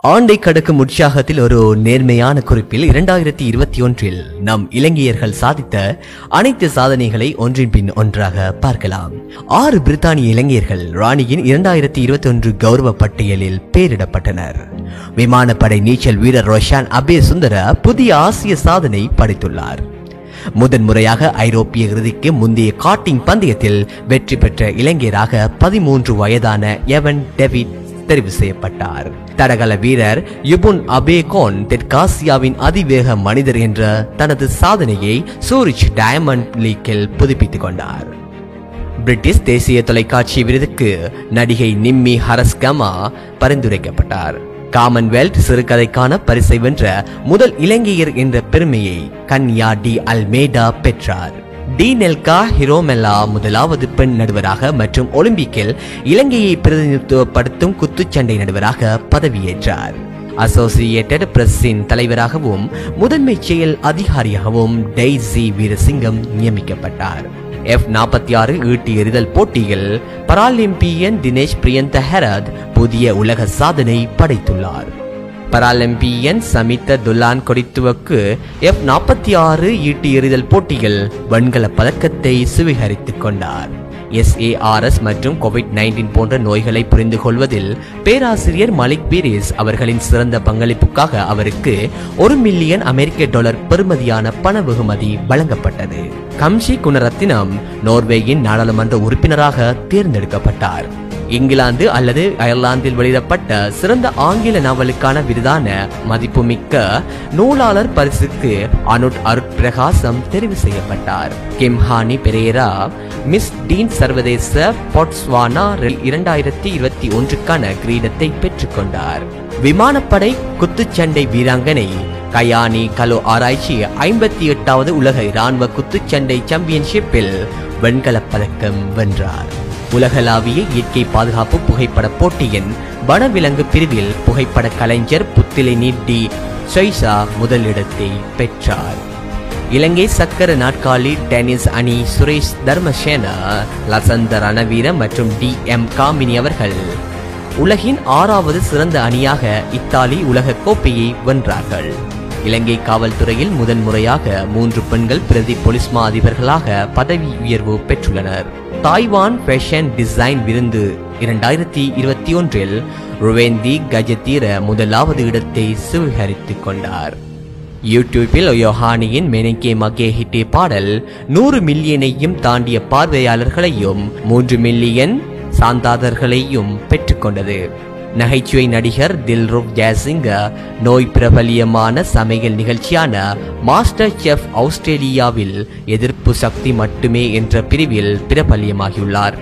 ஆண்டை கடக்கும் உற்சாகத்தில் ஒரு நேர்மையான குறிப்பில் இரண்டாயிரத்தி இருபத்தி ஒன்றில் நம் இலங்கையர்கள் சாதித்த அனைத்து சாதனைகளை ஒன்றின் பின் ஒன்றாக பார்க்கலாம் ஆறு பிரித்தானிய இலங்கையர்கள் ராணியின் இரண்டாயிரத்தி இருபத்தி ஒன்று கௌரவ பட்டியலில் பெயரிடப்பட்டனர் விமானப்படை நீச்சல் வீரர் ரோஷான் அபே சுந்தர புதிய ஆசிய சாதனை படைத்துள்ளார் முதன் முறையாக ஐரோப்பிய இறுதிக்கு முந்தைய காட்டிங் பந்தயத்தில் வெற்றி பெற்ற இலங்கையராக பதிமூன்று வயதான எவன் டெவிட் தெரிவு செய்யப்பட்டார் தடகள வீரர் யுபுன் அபேகோன் தெற்காசியாவின் அதிவேக மனிதர் என்ற தனது சாதனையை சூரிச் டயமண்ட் லீக்கில் புதுப்பித்துக் கொண்டார் பிரிட்டிஷ் தேசிய தொலைக்காட்சி விருதுக்கு நடிகை நிம்மி ஹரஸ்கமா பரிந்துரைக்கப்பட்டார் காமன்வெல்த் சிறுகதைக்கான பரிசை வென்ற முதல் இலங்கையர் என்ற பெருமையை கன்யா டி அல்மேடா பெற்றார் டி நெல்கா ஹிரோமெல்லா முதலாவது பெண் நடுவராக மற்றும் ஒலிம்பிக்கில் இலங்கையை பிரதிநிதித்துவப்படுத்தும் குத்துச்சண்டை நடுவராக பதவியேற்றார் அசோசியேட்டட் பிரஸின் தலைவராகவும் முதன்மை செயல் அதிகாரியாகவும் டெய்ஸி வீரசிங்கம் நியமிக்கப்பட்டார் எஃப் நாற்பத்தி ஆறு ஈட்டி எறிதல் போட்டியில் பராலிம்பியன் தினேஷ் பிரியந்த ஹெரத் புதிய உலக சாதனை படைத்துள்ளார் பராலிம்பியன் சமித்த துலான் கொடித்துவக்கு எஃப் நாற்பத்தி ஆறு ஈட்டி எறிதல் போட்டியில் வெண்கல பதக்கத்தை சுவீகரித்துக் கொண்டார் எஸ்ஏஆர்எஸ் மற்றும் கோவிட் நைன்டீன் போன்ற நோய்களை புரிந்து கொள்வதில் பேராசிரியர் மலிக் பீரிஸ் அவர்களின் சிறந்த பங்களிப்புக்காக அவருக்கு ஒரு மில்லியன் அமெரிக்க டாலர் பெறுமதியான பண வெகுமதி வழங்கப்பட்டது கம்ஷி குணரத்தினம் நோர்வேயின் நாடாளுமன்ற உறுப்பினராக தேர்ந்தெடுக்கப்பட்டார் இங்கிலாந்து அல்லது அயர்லாந்தில் வெளியிடப்பட்ட சிறந்த ஆங்கில நாவலுக்கான விருதான மதிப்புமிக்க நூலாளர் பரிசுக்கு அனுட் அருட்பிரகாசம் தெரிவு செய்யப்பட்டார் கிம்ஹானி பெரேரா மிஸ் டீன் சர்வதேச பொட்ஸ்வானா இரண்டாயிரத்தி இருபத்தி ஒன்றுக்கான கிரீடத்தை பெற்றுக்கொண்டார் விமானப்படை குத்துச்சண்டை வீராங்கனை கயானி கலோ ஆராய்ச்சி ஐம்பத்தி எட்டாவது உலக இராணுவ குத்துச்சண்டை சாம்பியன்ஷிப்பில் வெண்கலப் பதக்கம் வென்றார் உலகளாவிய இயற்கை பாதுகாப்பு புகைப்பட போட்டியின் வனவிலங்கு பிரிவில் புகைப்பட கலைஞர் புத்திலை நீட்டி சொய்சா முதலிடத்தை பெற்றார் இலங்கை சக்கர நாட்காலி டென்னிஸ் அணி சுரேஷ் தர்மசேன லசந்த ரணவீர மற்றும் டி எம் காமினி அவர்கள் உலகின் ஆறாவது சிறந்த அணியாக இத்தாலி உலக கோப்பையை வென்றார்கள் இலங்கை காவல்துறையில் முதன்முறையாக மூன்று பெண்கள் பிரதி போலீஸ் மா அதிபர்களாக பதவி உயர்வு பெற்றுள்ளனர் தாய்வான் ஃபேஷன் டிசைன் விருந்து இரண்டாயிரத்தி இருபத்தி ஒன்றில் ருவேந்தி கஜதீர முதலாவது இடத்தை சுவீகரித்துக் கொண்டார் யூடியூப்பில் யோஹானியின் மெனிக்கே மகே ஹிட்டே பாடல் நூறு மில்லியனையும் தாண்டிய பார்வையாளர்களையும் மூன்று மில்லியன் சாந்தாதர்களையும் பெற்றுக்கொண்டது நகைச்சுவை நடிகர் தில்ருப் ஜாசிங்க நோய் பிரபலியமான சமையல் நிகழ்ச்சியான மாஸ்டர் செஃப் ஆஸ்திரேலியாவில் எதிர்ப்பு சக்தி மட்டுமே என்ற பிரிவில் பிரபல்யமாகியுள்ளார்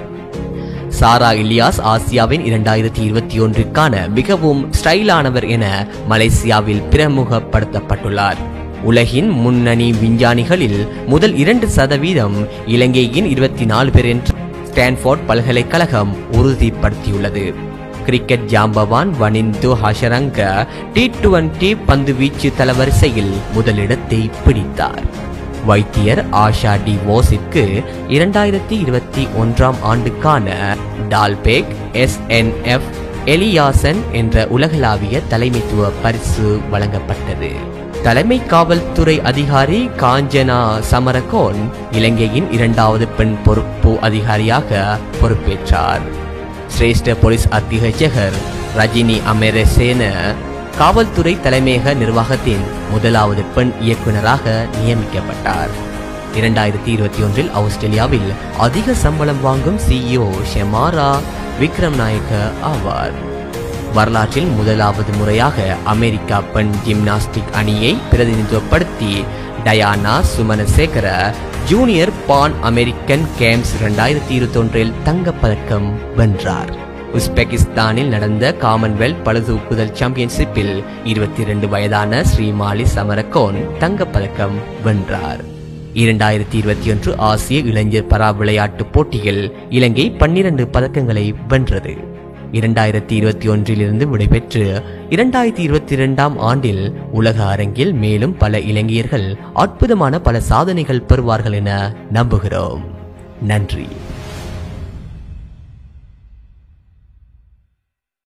சாரா இலியாஸ் ஆசியாவின் இரண்டாயிரத்தி இருபத்தி ஒன்றிற்கான மிகவும் ஸ்டைலானவர் என மலேசியாவில் பிரமுகப்படுத்தப்பட்டுள்ளார் உலகின் முன்னணி விஞ்ஞானிகளில் முதல் இரண்டு சதவீதம் இலங்கையின் இருபத்தி நாலு பேர் என்று ஸ்டான்ஃபோர்ட் பல்கலைக்கழகம் உறுதிப்படுத்தியுள்ளது கிரிக்கெட் ஜாம்பவான் வனிந்து ஹஷரங்க டி டுவெண்டி பந்து வீச்சு தளவரிசையில் முதலிடத்தை பிடித்தார் வைத்தியர் ஆஷா டி ஓஸிற்கு இரண்டாயிரத்தி இருபத்தி ஒன்றாம் ஆண்டுக்கான டால்பேக் எஸ் என் எஃப் எலியாசன் என்ற உலகளாவிய தலைமைத்துவ பரிசு வழங்கப்பட்டது தலைமை காவல்துறை அதிகாரி காஞ்சனா சமரகோன் இலங்கையின் இரண்டாவது பெண் பொறுப்பு அதிகாரியாக பொறுப்பேற்றார் சிரேஷ்ட போலீஸ் அத்தியட்சகர் ரஜினி அமெரசேன காவல்துறை தலைமையக நிர்வாகத்தின் முதலாவது பெண் இயக்குநராக நியமிக்கப்பட்டார் இரண்டாயிரத்தி இருபத்தி ஒன்றில் ஆஸ்திரேலியாவில் அதிக சம்பளம் வாங்கும் சிஇஓ ஷெமாரா விக்ரம் நாயக்க ஆவார் வரலாற்றில் முதலாவது முறையாக அமெரிக்கா பெண் ஜிம்னாஸ்டிக் அணியை பிரதிநிதித்துவப்படுத்தி Dayana Sumanasekara junior Pan American Games இரண்டாயிரத்தி இருபத்தி ஒன்றில் தங்கப்பதக்கம் வென்றார் உஸ்பெகிஸ்தானில் நடந்த காமன்வெல்த் பளுதூக்குதல் சாம்பியன்ஷிப்பில் இருபத்தி இரண்டு வயதான ஸ்ரீமாலி சமரகோன் தங்கப்பதக்கம் வென்றார் இரண்டாயிரத்தி இருபத்தி ஒன்று ஆசிய இளைஞர் பரா விளையாட்டுப் போட்டியில் இலங்கை பன்னிரண்டு பதக்கங்களை வென்றது இரண்டாயிரத்தி இருபத்தி ஒன்றிலிருந்து விடைபெற்று இரண்டாயிரத்தி இருபத்தி இரண்டாம் ஆண்டில் உலக அரங்கில் மேலும் பல இலங்கையர்கள் அற்புதமான பல சாதனைகள் பெறுவார்கள் என நம்புகிறோம் நன்றி